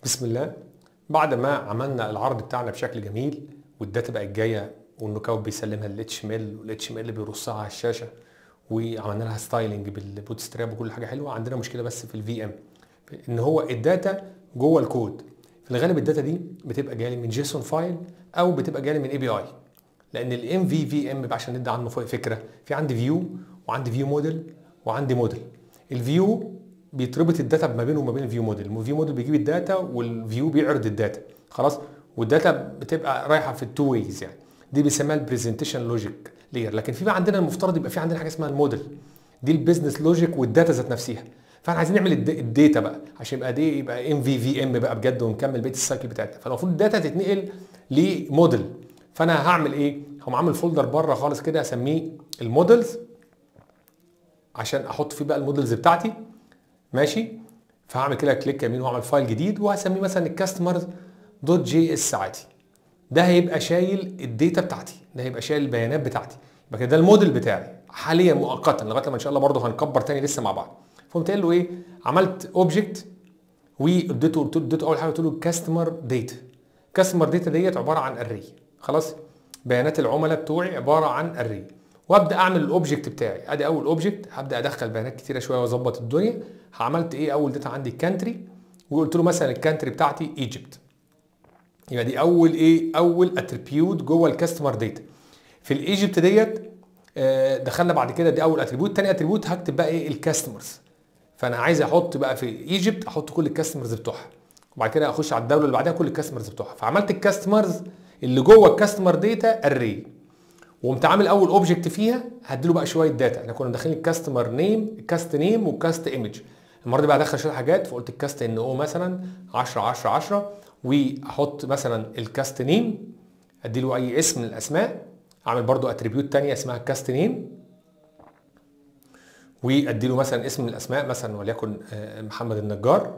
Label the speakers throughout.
Speaker 1: بسم الله بعد ما عملنا العرض بتاعنا بشكل جميل والداتا بقت جايه والنوك اوت بيسلمها للاتش ام ال والاتش ام ال بيرصها على الشاشه وعملنا لها ستايلنج بالبوت ستراب وكل حاجه حلوه عندنا مشكله بس في الفي ام ان هو الداتا جوه الكود في الغالب الداتا دي بتبقى جايه لي من جيسون فايل او بتبقى جايه لي من اي بي اي لان الام في في ام عشان ندي عنه فكره في عندي فيو وعندي فيو موديل وعندي موديل الفيو بيتربط الداتا ما بينه وما بين الفيو موديل الفيو موديل بيجيب الداتا والفيو بيعرض الداتا خلاص والداتا بتبقى رايحه في التو ويز يعني دي بيسموها البرزنتيشن لوجيك لير لكن في بقى عندنا المفترض يبقى في عندنا حاجه اسمها الموديل دي البيزنس لوجيك والداتا ذات نفسها فاحنا عايزين نعمل الداتا بقى عشان يبقى دي يبقى ام في في ام بقى بجد ونكمل بقيه السايكل بتاعتنا فالمفروض الداتا تتنقل لموديل فانا هعمل ايه؟ هقوم عامل فولدر بره خالص كده اسميه المودلز عشان احط فيه بقى المودلز بتاعتي ماشي فهعمل كده كليك يمين واعمل فايل جديد وهسميه مثلا الكاستمرز دوت جي اس عادي ده هيبقى شايل الداتا بتاعتي ده هيبقى شايل البيانات بتاعتي يبقى كده ده الموديل بتاعي حاليا مؤقتا لغايه لما ان شاء الله برضه هنكبر تاني لسه مع بعض فقمت قايل له ايه عملت اوبجكت واديته اديته اول حاجه قلت له كاستمر داتا كاستمر داتا ديت عباره عن اري خلاص بيانات العملاء بتوعي عباره عن اري وابدا اعمل الاوبجكت بتاعي ادي اول اوبجكت هبدا ادخل بيانات كتيره شويه واظبط الدنيا عملت ايه اول داتا عندي كانتري وقلت له مثلا الكانتري بتاعتي ايجيبت يبقى دي اول ايه اول اتريبيوت جوه الكاستمر داتا في الايجيبت ديت دخلنا بعد كده دي اول اتريبيوت تاني اتريبيوت هكتب بقى ايه الكاستمرز فانا عايز احط بقى في ايجيبت احط كل الكاستمرز بتوعها وبعد كده اخش على الدوله اللي بعدها كل الكاستمرز بتوعها فعملت الكاستمرز اللي جوه الكاستمر داتا اري وقمت عامل اول اوبجكت فيها هديله بقى شويه داتا احنا كنا داخلين الكاستمر نيم الكاست نيم والكاست ايمج المره دي بقى ادخل شويه حاجات فقلت الكاست ان او مثلا 10 10 10 واحط مثلا الكاست نيم اديله اي اسم من الاسماء اعمل برضو اتريبيوت تانية اسمها كاست نيم واديله مثلا اسم من الاسماء مثلا وليكن محمد النجار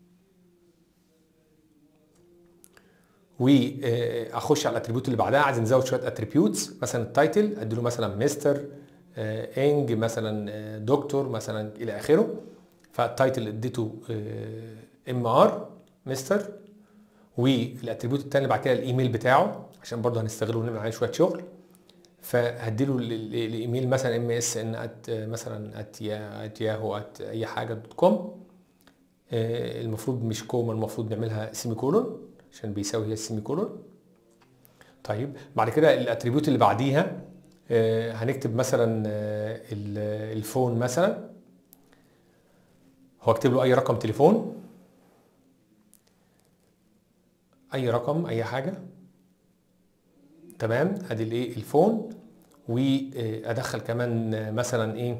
Speaker 1: واخش على الاتريبيوت اللي بعدها عايز نزود شويه اتريبيوتس مثلا التايتل اديله مثلا مستر انج مثلا دكتور مثلا الى اخره فالتايتل اديته ام ار مستر والاتريبيوت الثاني بعد كده الايميل بتاعه عشان برضه هنستغله ونعمل عليه شويه شغل فهديله الايميل مثلا ام اس ان ات مثلا ات ات ياهو ات اي حاجه دوت كوم المفروض مش كوما المفروض نعملها سيمي كولون عشان بيساوي هي السيمي كولون طيب بعد كده الاتريبيوت اللي بعديها هنكتب مثلا الفون مثلا هو اكتب له اي رقم تليفون اي رقم اي حاجه تمام ادي الايه الفون وادخل كمان مثلا ايه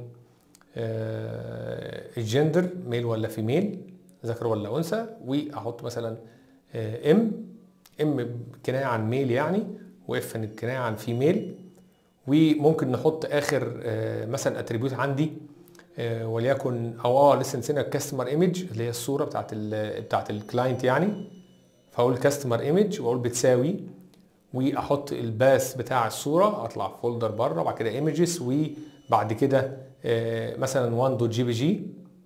Speaker 1: الجندر ميل ولا فيميل ذكر ولا انثى واحط مثلا ام ام كنايه عن ميل يعني واف كنايه عن فيميل وممكن نحط اخر مثلا اتريبيوت عندي وليكن او اه لسه نسينا الكاستمر ايمج اللي هي الصوره بتاعت ال بتاعت الكلاينت يعني فاقول كاستمر ايمج واقول بتساوي واحط الباث بتاع الصوره اطلع فولدر بره وبعد كده ايمجز وبعد كده مثلا 1 دوت جي بي جي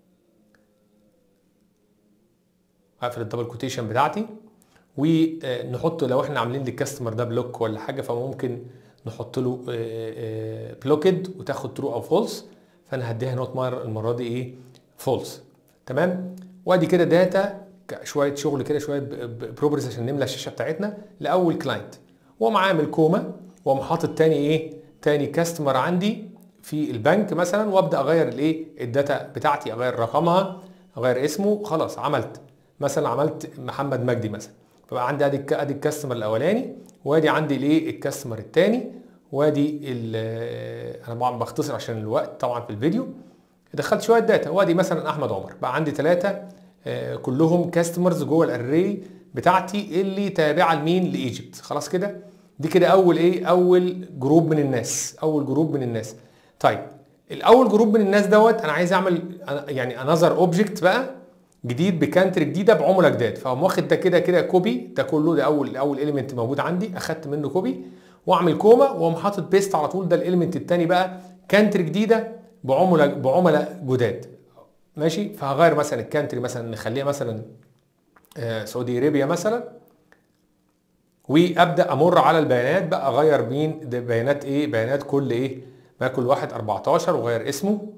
Speaker 1: اقفل الدبل كوتيشن بتاعتي ونحط لو احنا عاملين للكاستمر ده بلوك ولا حاجه فممكن نحط له بلوكد وتاخد ترو او فولس فانا هديها نوت مار المره دي ايه فولس تمام وادي كده داتا شويه شغل كده شويه بروبرز عشان نملى الشاشه بتاعتنا لاول كلاينت واقوم عامل كوما واقوم حاطط تاني ايه تاني كاستمر عندي في البنك مثلا وابدا اغير الايه الداتا بتاعتي اغير رقمها اغير اسمه خلاص عملت مثلا عملت محمد مجدي مثلا فبقى عندي ادي ادي الكاستمر الاولاني وادي عندي الايه الكاستمر الثاني وادي انا طبعا بختصر عشان الوقت طبعا في الفيديو دخلت شويه داتا وادي مثلا احمد عمر بقى عندي ثلاثه كلهم كاستمرز جوه الاري بتاعتي اللي تابعه لمين لايجيبت خلاص كده دي كده اول ايه اول جروب من الناس اول جروب من الناس طيب الاول جروب من الناس دوت انا عايز اعمل يعني انذر اوبجكت بقى جديد بكانتر جديده بعملاء جداد فاقوم واخد ده كده كده كوبي ده كله ده اول اول اليمنت موجود عندي اخدت منه كوبي واعمل كوما واقوم حاطط بيست على طول ده الاليمنت الثاني بقى كانتر جديده بعملاء بعملاء جداد ماشي فهغير مثلا الكانتري مثلا نخليها مثلا آه، سعودي ارابيا مثلا وابدا امر على البيانات بقى اغير مين ده بيانات ايه بيانات كل ايه ما كل واحد 14 واغير اسمه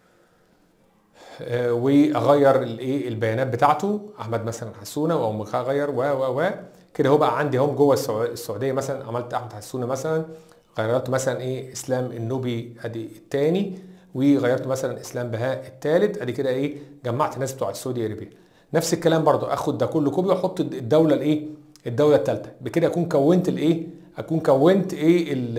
Speaker 1: آه، واغير الايه البيانات بتاعته احمد مثلا حسونه واقوم اغير و و و كده هو بقى عندي هم جوه السعو- السعوديه مثلا عملت احمد حسونه مثلا غيرت مثلا ايه اسلام النوبي ادي الثاني وغيرت مثلا اسلام بهاء الثالث ادي كده ايه جمعت الناس بتوع السعوديه ارابيا نفس الكلام برضو اخد ده كله كوبي واحط الدوله الايه الدوله الثالثه بكده اكون كونت الايه اكون كونت ايه ال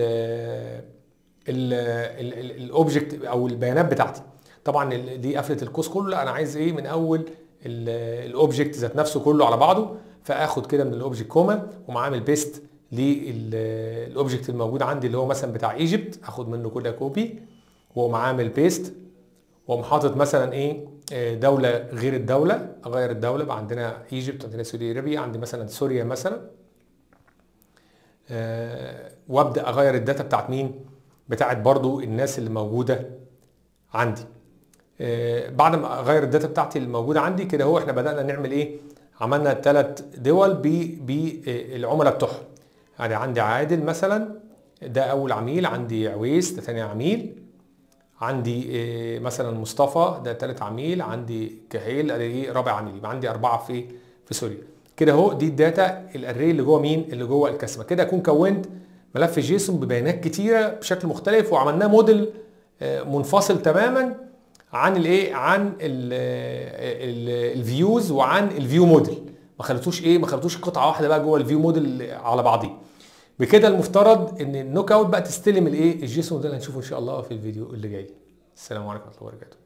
Speaker 1: الاوبجكت او البيانات بتاعتي طبعا ال- دي قفله القوس كله لا انا عايز ايه من اول الاوبجكت ذات نفسه كله على بعضه فاخد كده من الاوبجكت كوما ومع عامل بيست للاوبجكت الموجود عندي اللي هو مثلا بتاع ايجيبت اخد منه كده كوبي واقوم عامل بيست واقوم حاطط مثلا ايه آه، دوله غير الدوله اغير الدوله بقى عندنا ايجيبت عندنا سعودي ارابيا عندي مثلا سوريا مثلا آه، وابدا اغير الداتا بتاعت مين بتاعت برضو الناس اللي موجوده عندي آه، بعد ما اغير الداتا بتاعتي اللي موجوده عندي كده هو احنا بدانا نعمل ايه عملنا ثلاث دول بالعملاء بتوعهم يعني عندي عادل مثلا ده اول عميل عندي عويس ده ثاني عميل عندي آه، مثلا مصطفى ده ثالث عميل عندي كهيل ده ايه رابع عميل يبقى عندي اربعه في في سوريا كده اهو دي الداتا الاري اللي جوه مين اللي جوه الكسمه كده اكون كونت ملف جيسون ببيانات كتيره بشكل مختلف وعملناه موديل آه، منفصل تماما عن الايه عن الفيوز وعن الفيو موديل ما خليتوش ايه ما خليتوش قطعه واحده بقى جوه الفيو موديل على بعضيه بكده المفترض ان النوك اوت بقى تستلم الايه الجيسون ده اللي هنشوفه ان شاء الله في الفيديو اللي جاي السلام عليكم ورحمه الله وبركاته